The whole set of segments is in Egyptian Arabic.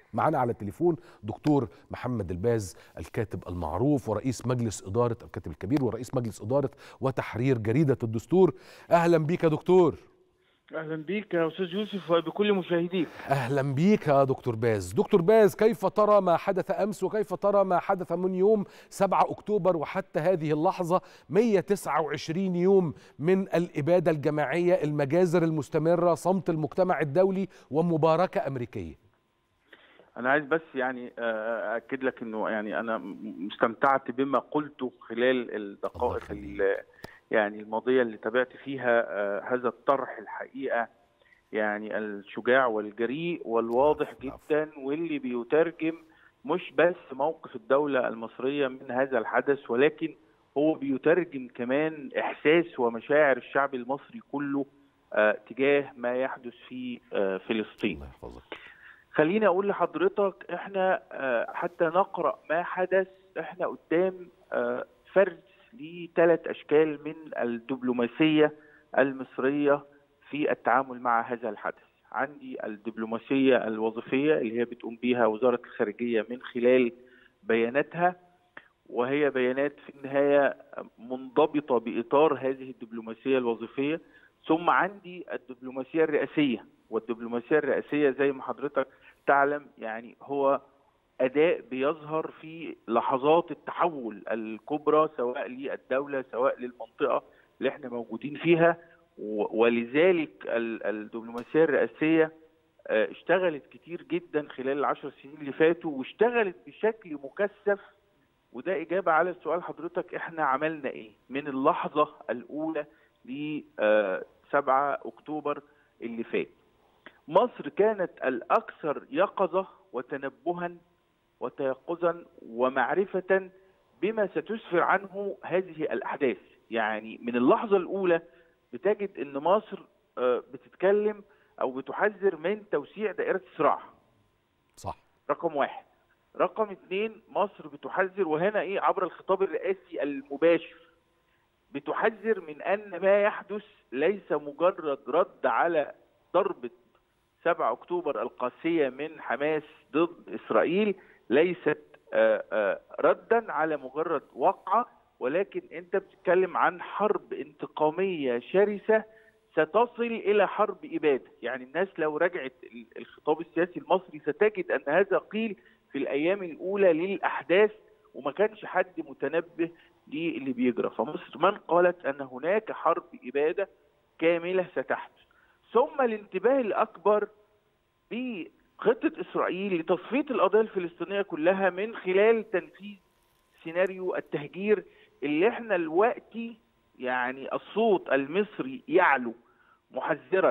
معنا على التليفون دكتور محمد الباز الكاتب المعروف ورئيس مجلس إدارة الكاتب الكبير ورئيس مجلس إدارة وتحرير جريدة الدستور أهلا بيك يا دكتور اهلا بيك يا استاذ يوسف وبكل مشاهديك أهلا بيك يا دكتور باز دكتور باز كيف ترى ما حدث أمس وكيف ترى ما حدث من يوم 7 أكتوبر وحتى هذه اللحظة 129 يوم من الإبادة الجماعية المجازر المستمرة صمت المجتمع الدولي ومباركة أمريكية انا عايز بس يعني آه، اكد لك انه يعني انا م- استمتعت بما قلته خلال الدقائق يخليك. ال- يعني الماضيه اللي تابعت فيها آه، هذا الطرح الحقيقه يعني الشجاع والجريء والواضح العفو. جدا واللي بيترجم مش بس موقف الدوله المصريه من هذا الحدث ولكن هو بيترجم كمان احساس ومشاعر الشعب المصري كله آه، تجاه ما يحدث في آه، فلسطين الله يحفظك خليني اقول لحضرتك احنا آه، حتى نقرا ما حدث احنا قدام آه، فرز لثلاث اشكال من الدبلوماسيه المصريه في التعامل مع هذا الحدث. عندي الدبلوماسيه الوظيفيه اللي هي بتقوم بيها وزاره الخارجيه من خلال بياناتها وهي بيانات في النهايه منضبطه باطار هذه الدبلوماسيه الوظيفيه ثم عندي الدبلوماسيه الرئاسيه والدبلوماسيه الرئاسيه زي ما حضرتك تعلم يعني هو اداء بيظهر في لحظات التحول الكبرى سواء للدوله سواء للمنطقه اللي احنا موجودين فيها و- ولذلك ال- الدبلوماسيه الرئاسيه آه، اشتغلت كتير جدا خلال العشر سنين اللي فاتوا واشتغلت بشكل مكثف وده اجابه على سؤال حضرتك احنا عملنا ايه من اللحظه الاولى ل 7 اكتوبر اللي فات مصر كانت الاكثر يقظه وتنبها وتيقظا ومعرفه بما ستسفر عنه هذه الاحداث يعني من اللحظه الاولى بتجد ان مصر آه، بتتكلم او بتحذر من توسيع دائره الصراع صح رقم واحد رقم اثنين مصر بتحذر وهنا ايه عبر الخطاب الرئاسي المباشر بتحذر من ان ما يحدث ليس مجرد رد على ضربة 7 اكتوبر القاسية من حماس ضد اسرائيل ليست آه، آه، ردا على مجرد وقعة ولكن انت بتتكلم عن حرب انتقامية شرسة ستصل الى حرب اباده، يعني الناس لو رجعت ال- الخطاب السياسي المصري ستجد ان هذا قيل في الايام الاولى للاحداث وما كانش حد متنبه للي بيجرى، فمصر من قالت ان هناك حرب اباده كامله ستحدث. ثم الانتباه الاكبر بخطه اسرائيل لتصفيه القضيه الفلسطينيه كلها من خلال تنفيذ سيناريو التهجير اللي احنا دلوقتي يعني الصوت المصري يعلو محذرا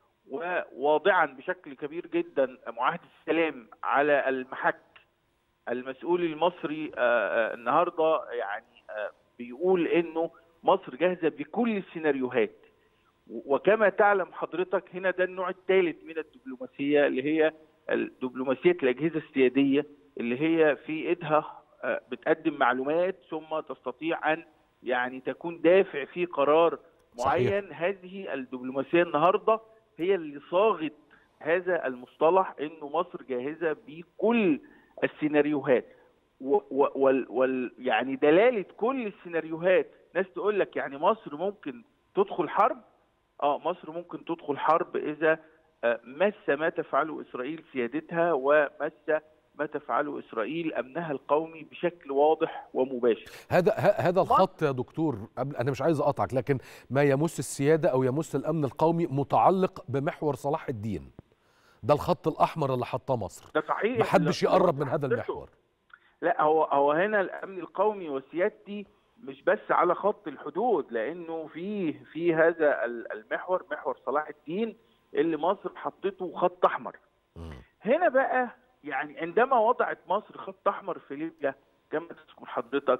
وواضعا بشكل كبير جدا معاهده السلام على المحك المسؤول المصري آه، آه، النهارده يعني آه، بيقول انه مصر جاهزه بكل السيناريوهات و- وكما تعلم حضرتك هنا ده النوع الثالث من الدبلوماسيه اللي هي دبلوماسيه الاجهزه السياديه اللي هي في ايدها آه، بتقدم معلومات ثم تستطيع ان يعني تكون دافع في قرار صحيح. معين هذه الدبلوماسيه النهارده هي اللي صاغت هذا المصطلح انه مصر جاهزه بكل السيناريوهات و و وال وال يعني دلاله كل السيناريوهات ناس تقول لك يعني مصر ممكن تدخل حرب اه مصر ممكن تدخل حرب اذا آه، مس ما تفعله اسرائيل سيادتها ومس ما تفعله اسرائيل امنها القومي بشكل واضح ومباشر هذا ه- هذا الخط يا دكتور قبل انا مش عايز اقطعك لكن ما يمس السياده او يمس الامن القومي متعلق بمحور صلاح الدين ده الخط الاحمر اللي حطاه مصر ده صحيح محدش لا- يقرب من هذا حضرته. المحور لا هو هو هنا الامن القومي وسيادتي مش بس على خط الحدود لانه في في هذا ال- المحور محور صلاح الدين اللي مصر حطته خط احمر مم. هنا بقى يعني عندما وضعت مصر خط احمر في ليبيا كما تذكر حضرتك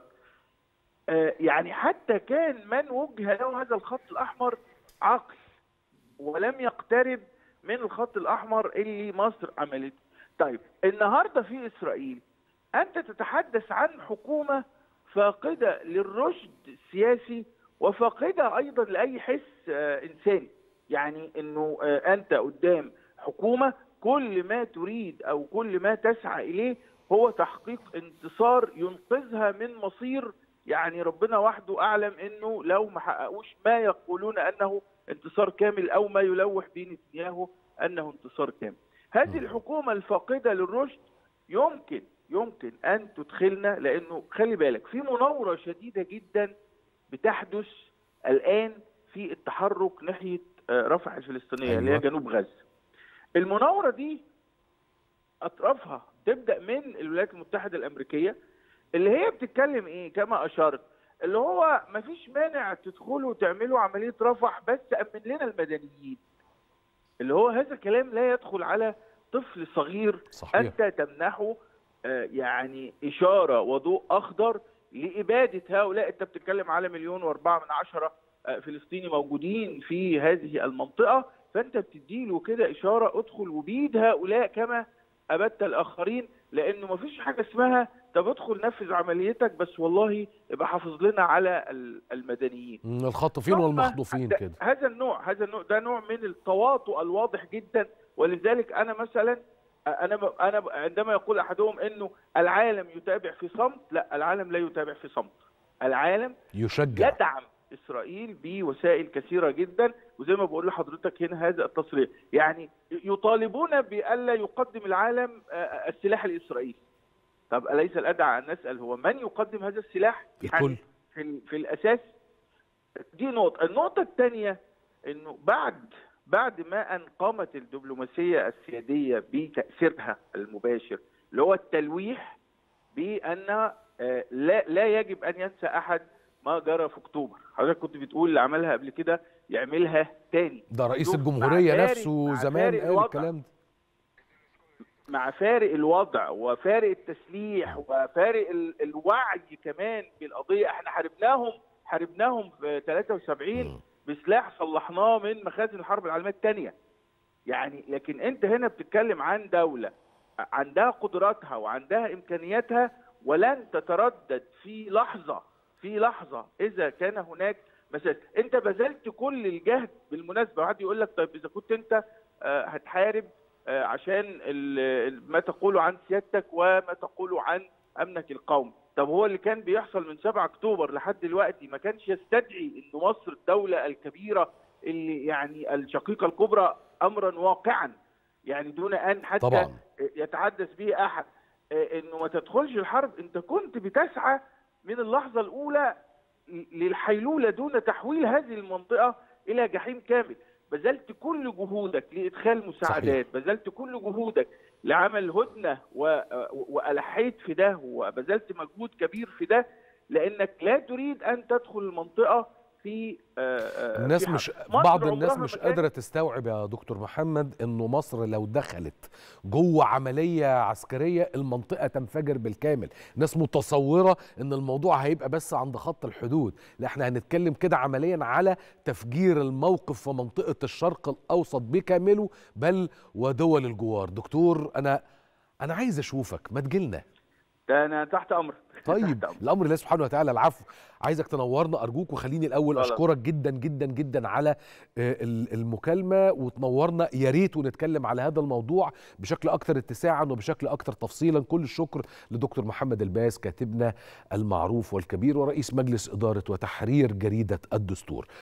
آه، يعني حتى كان من وجه له هذا الخط الاحمر عقل ولم يقترب من الخط الاحمر اللي مصر عملته طيب النهارده في اسرائيل انت تتحدث عن حكومه فاقده للرشد السياسي وفاقده ايضا لاي حس آه، انساني يعني انه آه، انت قدام حكومه كل ما تريد او كل ما تسعى اليه هو تحقيق انتصار ينقذها من مصير يعني ربنا وحده اعلم انه لو ما حققوش ما يقولون انه انتصار كامل او ما يلوح به نتنياهو انه انتصار كامل. هذه الحكومه الفاقده للرشد يمكن يمكن ان تدخلنا لانه خلي بالك في مناوره شديده جدا بتحدث الان في التحرك ناحيه رفح الفلسطينيه أيوة. اللي هي جنوب غزه. المناوره دي اطرافها تبدا من الولايات المتحده الامريكيه اللي هي بتتكلم ايه كما اشرت اللي هو ما فيش مانع تدخلوا وتعملوا عمليه رفح بس امن لنا المدنيين اللي هو هذا كلام لا يدخل على طفل صغير صحيح. انت تمنحه آه يعني اشاره وضوء اخضر لاباده هؤلاء انت بتتكلم على مليون واربعه من عشره آه فلسطيني موجودين في هذه المنطقه فانت بتديله كده اشاره ادخل وبيد هؤلاء كما ابدت الاخرين لانه ما فيش حاجه اسمها طب ادخل نفذ عمليتك بس والله يبقى حافظ لنا على المدنيين الخاطفين والمخطوفين كده هذا النوع هذا النوع ده نوع من التواطؤ الواضح جدا ولذلك انا مثلا انا انا عندما يقول احدهم انه العالم يتابع في صمت لا العالم لا يتابع في صمت العالم يشجع يدعم اسرائيل بوسائل كثيره جدا وزي ما بقول لحضرتك هنا هذا التصريح يعني يطالبون بالا يقدم العالم السلاح الاسرائيلي طب اليس الادعى ان نسال هو من يقدم هذا السلاح الكل في, في الاساس دي نقطه النقطه الثانيه انه بعد بعد ما ان قامت الدبلوماسيه السياديه بتاثيرها المباشر اللي هو التلويح بان لا لا يجب ان ينسى احد ما جرى في اكتوبر حضرتك كنت بتقول اللي عملها قبل كده يعملها تاني ده رئيس الجمهوريه نفسه زمان قال الكلام ده مع فارق الوضع وفارق التسليح وفارق الوعي كمان بالقضيه احنا حاربناهم حاربناهم في 73 بسلاح صلحناه من مخازن الحرب العالميه الثانيه يعني لكن انت هنا بتتكلم عن دوله عندها قدراتها وعندها امكانياتها ولن تتردد في لحظه في لحظه اذا كان هناك مساس انت بذلت كل الجهد بالمناسبه واحد يقول لك طيب اذا كنت انت هتحارب عشان ما تقوله عن سيادتك وما تقوله عن امنك القومي طب هو اللي كان بيحصل من 7 اكتوبر لحد دلوقتي ما كانش يستدعي ان مصر الدوله الكبيره اللي يعني الشقيقه الكبرى امرا واقعا يعني دون ان حتى طبعا. يتحدث به احد انه ما تدخلش الحرب انت كنت بتسعى من اللحظه الاولى للحيلوله دون تحويل هذه المنطقه الى جحيم كامل بذلت كل جهودك لادخال مساعدات صحيح. بذلت كل جهودك لعمل هدنه و... والحيت في ده وبذلت مجهود كبير في ده لانك لا تريد ان تدخل المنطقه في الناس في مش بعض الناس مش قادره تستوعب يا دكتور محمد انه مصر لو دخلت جوه عمليه عسكريه المنطقه تنفجر بالكامل الناس متصوره ان الموضوع هيبقى بس عند خط الحدود لا احنا هنتكلم كده عمليا على تفجير الموقف في منطقه الشرق الاوسط بكامله بل ودول الجوار دكتور انا انا عايز اشوفك ما تجيلنا ده انا تحت امرك طيب الامر الله سبحانه وتعالى العفو عايزك تنورنا ارجوك وخليني الاول خلاص. اشكرك جدا جدا جدا على المكالمه وتنورنا يا ريت ونتكلم على هذا الموضوع بشكل اكثر اتساعا وبشكل اكثر تفصيلا كل الشكر لدكتور محمد الباز كاتبنا المعروف والكبير ورئيس مجلس اداره وتحرير جريده الدستور